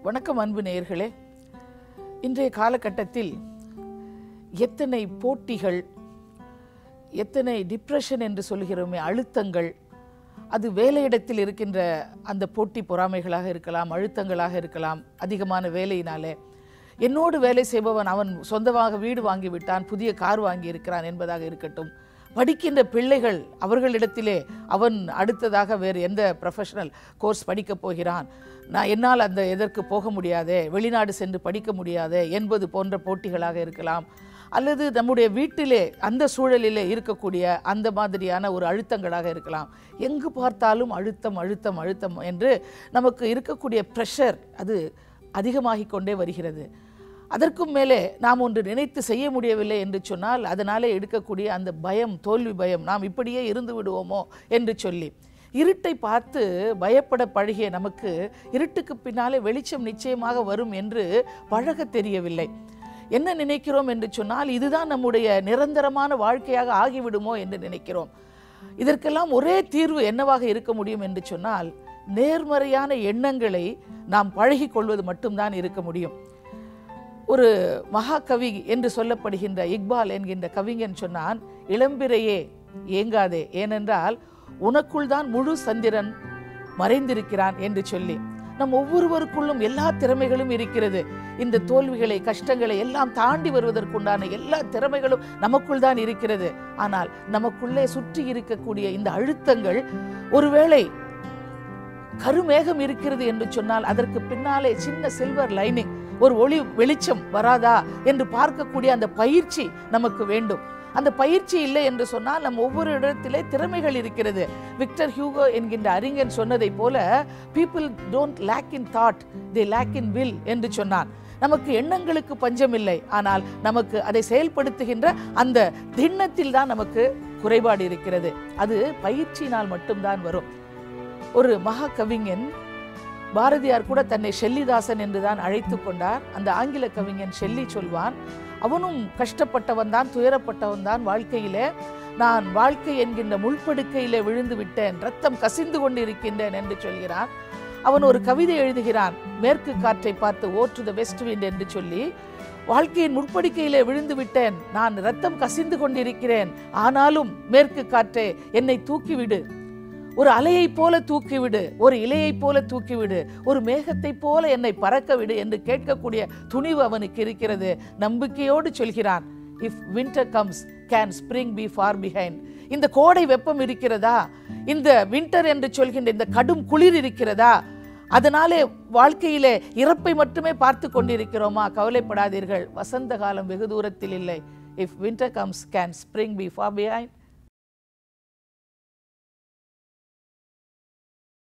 வணக்கம் அன்பு நேயர்களே இன்றைய காலகட்டத்தில் எத்தனை போட்டிகள் எத்தனை டிப்ரெஷன் என்று சொல்கிறோமே அழுத்தங்கள் அது வேலையிடத்தில் இருக்கின்ற அந்த போட்டி பொறாமைகளாக இருக்கலாம் அழுத்தங்களாக இருக்கலாம் அதிகமான வேலையினாலே என்னோடு வேலை செய்பவன் அவன் சொந்தமாக வீடு வாங்கி விட்டான் புதிய கார் வாங்கி இருக்கிறான் என்பதாக இருக்கட்டும் படிக்கின்ற பிள்ளைகள் அவர்களிடத்திலே அவன் அடுத்ததாக வேறு எந்த ப்ரொஃபஷனல் கோர்ஸ் படிக்கப் போகிறான் நான் என்னால் அந்த எதற்கு போக முடியாதே வெளிநாடு சென்று படிக்க முடியாதே என்பது போன்ற போட்டிகளாக இருக்கலாம் அல்லது நம்முடைய வீட்டிலே அந்த சூழலிலே இருக்கக்கூடிய அந்த மாதிரியான ஒரு அழுத்தங்களாக இருக்கலாம் எங்கு பார்த்தாலும் அழுத்தம் அழுத்தம் அழுத்தம் என்று நமக்கு இருக்கக்கூடிய ப்ரெஷர் அது அதிகமாகிக் கொண்டே வருகிறது அதற்கும் மேலே நாம் ஒன்று நினைத்து செய்ய முடியவில்லை என்று சொன்னால் அதனாலே எடுக்கக்கூடிய அந்த பயம் தோல்வி பயம் நாம் இப்படியே இருந்து விடுவோமோ என்று சொல்லி இருட்டை பார்த்து பயப்பட பழகிய நமக்கு இருட்டுக்கு பின்னாலே வெளிச்சம் நிச்சயமாக வரும் என்று பழக தெரியவில்லை என்ன நினைக்கிறோம் என்று சொன்னால் இதுதான் நம்முடைய நிரந்தரமான வாழ்க்கையாக ஆகிவிடுமோ என்று நினைக்கிறோம் இதற்கெல்லாம் ஒரே தீர்வு என்னவாக இருக்க முடியும் என்று சொன்னால் நேர்மறையான எண்ணங்களை நாம் பழகி கொள்வது மட்டும்தான் இருக்க முடியும் ஒரு மகாகவி என்று சொல்லப்படுகின்ற இக்பால் என்கின்ற கவிஞன் சொன்னான் இளம்பிறையே ஏங்காதே ஏனென்றால் உனக்குள் தான் முழு சந்திரன் மறைந்திருக்கிறான் என்று சொல்லி நம் ஒவ்வொருவருக்குள்ளும் எல்லா திறமைகளும் இருக்கிறது இந்த தோல்விகளை கஷ்டங்களை எல்லாம் தாண்டி வருவதற்குண்டான எல்லா திறமைகளும் நமக்குள் தான் இருக்கிறது ஆனால் நமக்குள்ளே சுற்றி இருக்கக்கூடிய இந்த அழுத்தங்கள் ஒருவேளை கருமேகம் இருக்கிறது என்று சொன்னால் அதற்கு பின்னாலே சின்ன சில்வர் லைனிங் ஒரு ஒளி வெளிச்சம் வராதா என்று பார்க்கக்கூடிய அந்த பயிற்சி நமக்கு வேண்டும் அந்த பயிற்சி இல்லை என்று சொன்னால் நம் ஒவ்வொரு இடத்திலே திறமைகள் இருக்கிறது விக்டர் ஹியூகோ என்கின்ற அறிஞன் சொன்னதை போல people don't lack in thought they lack in will என்று சொன்னான் நமக்கு எண்ணங்களுக்கு பஞ்சம் இல்லை ஆனால் நமக்கு அதை செயல்படுத்துகின்ற அந்த திண்ணத்தில் தான் நமக்கு குறைபாடு இருக்கிறது அது பயிற்சியினால் மட்டும்தான் வரும் ஒரு மகா கவிஞன் பாரதியார் கூட தன்னை ஷெல்லிதாசன் என்றுதான் அழைத்து கொண்டார் அந்த ஆங்கில கவிஞன் ஷெல்லி சொல்வான் அவனும் கஷ்டப்பட்டவன் தான் துயரப்பட்டவன் தான் வாழ்க்கையிலே நான் வாழ்க்கை என்கின்ற முள்படுக்கையிலே விழுந்து விட்டேன் ரத்தம் கசிந்து கொண்டிருக்கின்றேன் என்று சொல்கிறான் அவன் ஒரு கவிதை எழுதுகிறான் மேற்கு காற்றை பார்த்து O to the west wind என்று சொல்லி வாழ்க்கையின் முற்படிக்கையிலே விழுந்து விட்டேன் நான் ரத்தம் கசிந்து கொண்டிருக்கிறேன் ஆனாலும் மேற்கு காற்றே என்னை தூக்கிவிடு ஒரு அலையைப் போல தூக்கிவிடு ஒரு இலையைப் போல தூக்கிவிடு ஒரு மேகத்தைப் போல என்னை பறக்க விடு என்று கேட்கக்கூடிய துணிவு அவனுக்கு இருக்கிறது நம்பிக்கையோடு சொல்கிறான் if winter comes can spring be far behind இந்த கோடை வெப்பம் இருக்கிறதா இந்த வின்டர் என்று சொல்கின்ற இந்த கடும் குளிர் இருக்கிறதா அதனாலே வாழ்க்கையிலே இறப்பை மட்டுமே பார்த்து கொண்டிருக்கிறோமா கவலைப்படாதீர்கள் வசந்த காலம் வெகு தூரத்தில் இல்லை if winter comes can spring be far behind